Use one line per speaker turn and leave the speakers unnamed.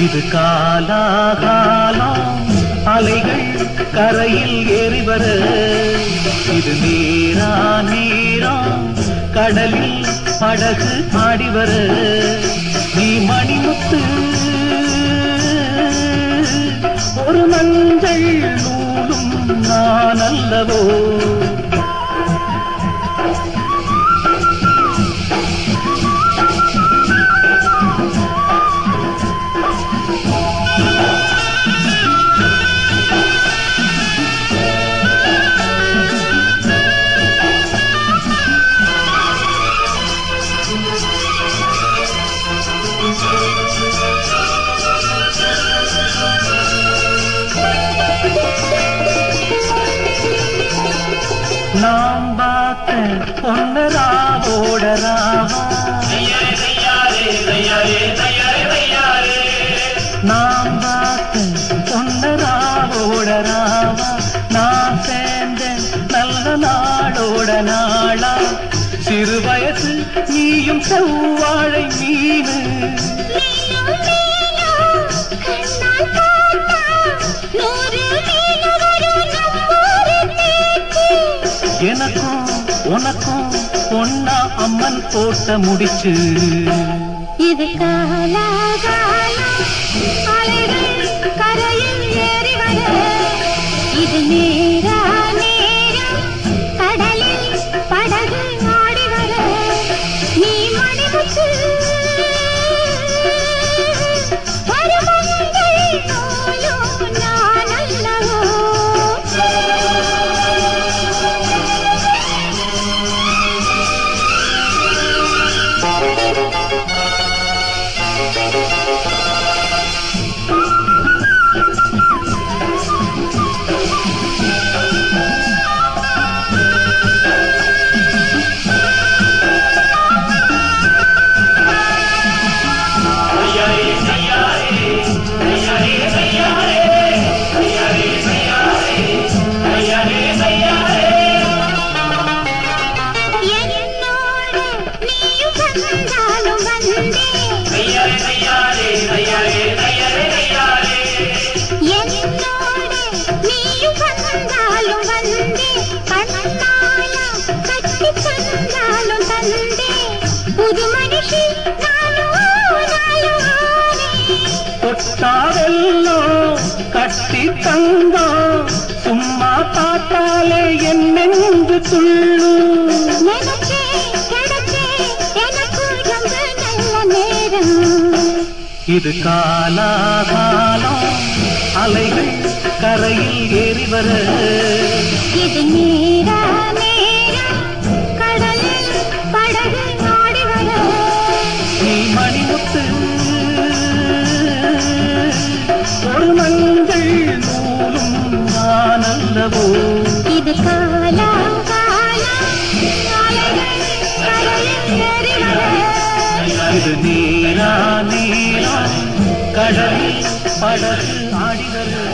இது காலாகாலம் அலைகள் கரையில் ஏறி வர இது நீரா நீரம் கடலில் படகு ஆடி வர நீ மணிமுத்து ஒரு மஞ்சள் நூலும் நான் அல்லவோ நாம் பார்த்த பொன்னராவோட ராவா நாம் பார்த்த பொன்னராவோட ராவா நான் சேர்ந்த நல்ல நாளோட நாளா சிறு வயசு நீயும் செவ்வாழை மீனு எனக்கும் உனக்கும் பொன்னா அம்மன் போட்ட முடிச்சு
இது காலாகாலம் அலைகள் கரையில் ஏறி வர இது நேரா நேரம் கடலில் படகு ஆடி வர நீ மணிமுத்து ஒரு மஞ்சள் நூலும் நான் அல்லவோ என்னோடு நீயும் வந்தாலும் வந்தே என்னோடு நீயும் வந்தாலும் வந்தே கண்ணாலம் கட்டி தந்தாலும் தந்தே புது மனுஷி நானும் நானும் ஆனே
தொட்டாவெல்லாம் கட்டி தந்தோம் சும்மா பார்த்தாலே என்னென்று துள்ளு
நினைச்சே கிடைச்சே எனக்கு ரொம்ப நல்ல நேரம்
இது காலாகாலம் அலைகள் கரையில் ஏறி வர
இது நேரா நேரம் கடலில் படகு ஆடி வர
நீ மணிமுத்து ஒரு மஞ்சள் நூலும் நான் அல்லவோ
இது காலம் காலம் அலைகள் கரையில் ஏறி வர
இது நீரா நீரா கடலில் படகு ஆடி வர